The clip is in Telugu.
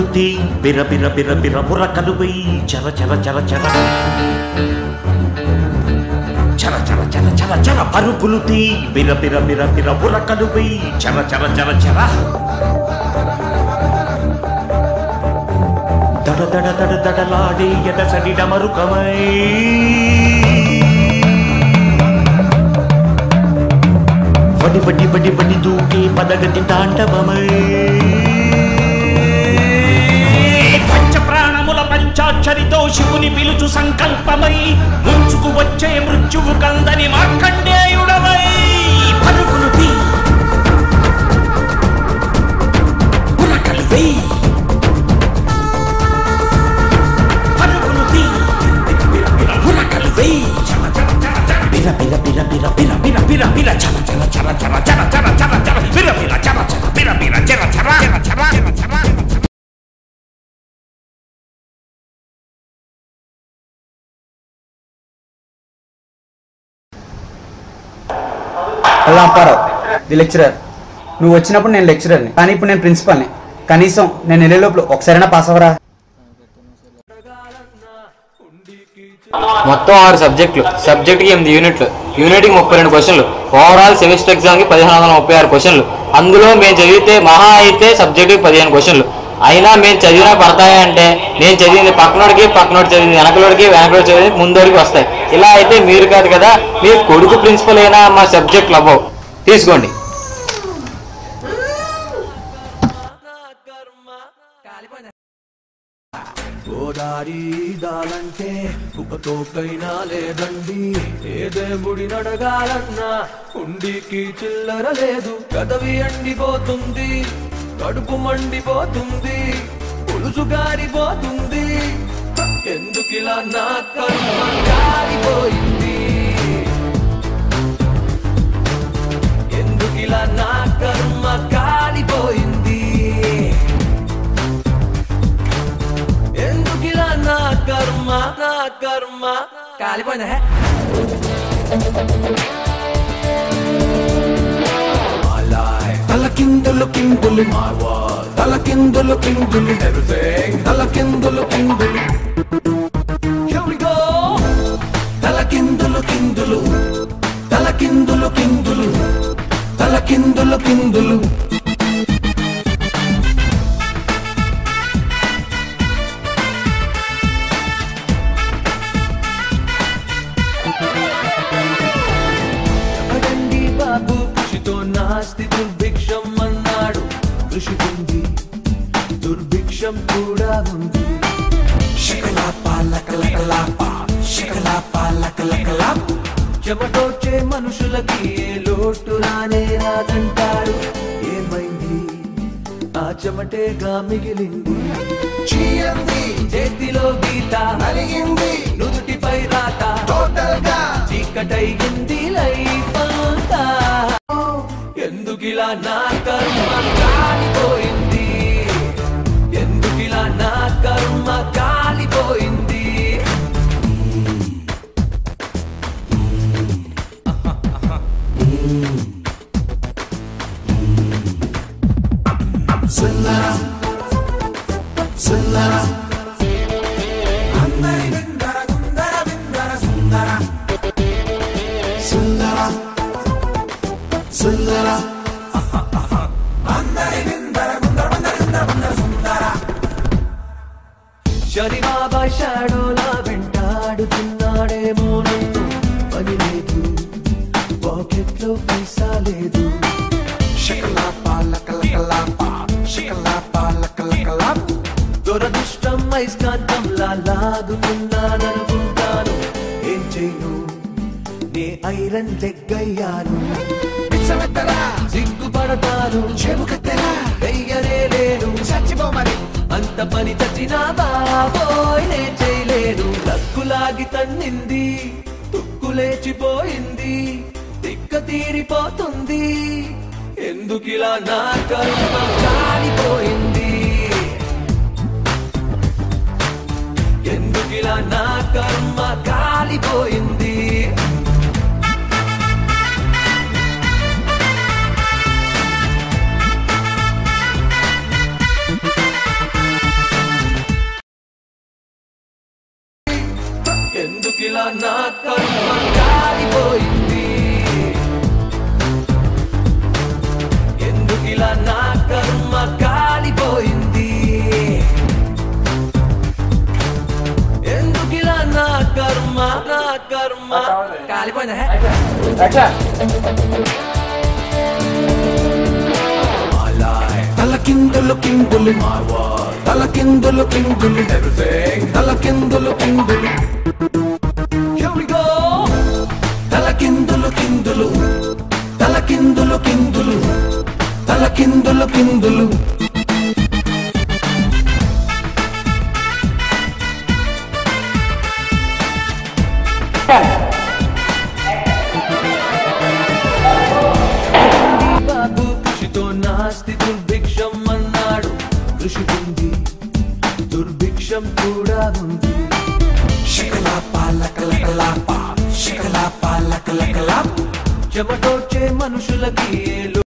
తీ బిర బిర బిర బిర బుర్రకలు వెయ్యి చర చర చర చర చర చర చర చర చర పరుగులు తీ బిర బిర బిర బిర బుర్రకలు వెయ్యి చర చర చర చర దడ దడ దడ దడలాడే ఎదసడి డమరుకమై వడి వడి వడి వడి దూకే పదగతి తాండవమై పంచ ప్రాణముల పంచాక్షరితో శివుని పిలుచు సంకల్పమై ముంచుకు వచ్చే మృత్యువు కందని మార్కండేయుడవై పరుగులు తీ ఉరకలు వేయి పరుగులు తీ ఉరకలు వేయి చల చల చల చల బిర బిర బిర బిర బిర బిర బిర బిర చల చల చల చల చల చల చల చల బిర బిర చల చల బిర బిర చల చల చల చల చల చల అల్లా అప్పారావు ది లెక్చరర్ నువ్వు వచ్చినప్పుడు నేను లెక్చరర్ని కానీ ఇప్పుడు నేను ప్రిన్సిపల్ని కనీసం నేను వెళ్ళే లోపల ఒకసారైనా పాస్ అవ్వరా మొత్తం ఆరు సబ్జెక్టులు సబ్జెక్ట్కి ఎనిమిది యూనిట్లు యూనిట్కి ముప్పై రెండు క్వశ్చన్లు ఓవరాల్ సెమిస్టర్ ఎగ్జామ్కి పదిహేను వందల ముప్పై ఆరు క్వశ్చన్లు అందులో మేము చదివితే మహా అయితే సబ్జెక్ట్కి పదిహేను క్వశ్చన్లు అయినా మేము చదివినా పడతాయంటే నేను చదివింది పక్కనోడికి పక్కనోడు చదివింది వెనకలోడికి వెనకలోడు చదివింది ముందోడికి వస్తాయి ఇలా అయితే మీరు కాదు కదా మీ కొడుకు ప్రిన్సిపల్ అయినా మా సబ్జెక్టులు అవ్వవు తీసుకోండి గోదారి దాలంటే ఉపతోకైనా లేదండి ఏ దేవుడి నడగాలన్నా ఉండికి చిల్లర లేదు కదవి ఎండిపోతుంది కడుపు మండిపోతుంది పులుసు గారిపోతుంది ఎందుకిలా నా కర్మ కాలిపోయింది ఎందుకిలా నా కర్మ కాలిపోయింది ఎందుకిలా నా కర్మ నా కర్మ కాలిపోయిందా తలకిందులు కిందులు తలకిందులు కిందులు everything తలకిందులు కిందులు Here we go తలకిందులు కిందులు తలకిందులు కిందులు తలకిందులు కిందులు అడండి బాబు కృషితో నాస్తి దుర్భిక్షం అన్నాడు కృషి ఉంది దుర్భిక్షం కూడా ఉంది చెమటోచే మనుషులకి ఏ లోటు రానే రాదంటారు ఏమైంది ఆ చెమటేగా మిగిలింది చీయంది చేతిలో గీత నలిగింది నుదుటిపై రాత టోటల్ గా చీకటైంది లైఫ్ అంతా ఎందుకిలా నా కర్మ కాలిపోయింది ఎందుకిలా నా కర్మ కాలిపోయింది శని బాబా షాడోలా వెంటాడుతున్నాడేమో నన్ను పని లేదు పాకెట్లో పైసా లేదు దురదృష్టం ఐస్కాంతంలా లాగుతున్నాననుకుంటాను ఏం చేయను నే ఐరన్ లెగ్గయ్యాను సిగ్గుపడతాను చెబుకత్తెరా వెయ్యనే లేను చచ్చిపోమని అంత పని చచ్చినా బాబోయ్ నే చేయలేను లక్కులాగి తన్నింది తుక్కు లేచిపోయింది తిక్క తీరిపోతుంది ఎందుకిలా నా కర్మ కాలిపోయింది ఎందుకిలా నా కర్మ కాలిపోయింది కాలిపోయింది ఎందుకిలా నా కర్మ కాలిపోయింది ఎందుకిలా నా కర్మ నా కర్మ కాలిపోయిందా తలకిందులు కిందులు తలకిందులు కిందులు తలకిందులు కిందులు Here we go తలకిందులు కిందులు తలకిందులు కిందులు తలకిందులు కిందులు బాబు కృషితో నాస్తి దుర్భిక్షం అన్నాడు కృషి ఉంది దుర్భిక్షం కూడా ఉంది చెమటోచే మనుషులకి ఏ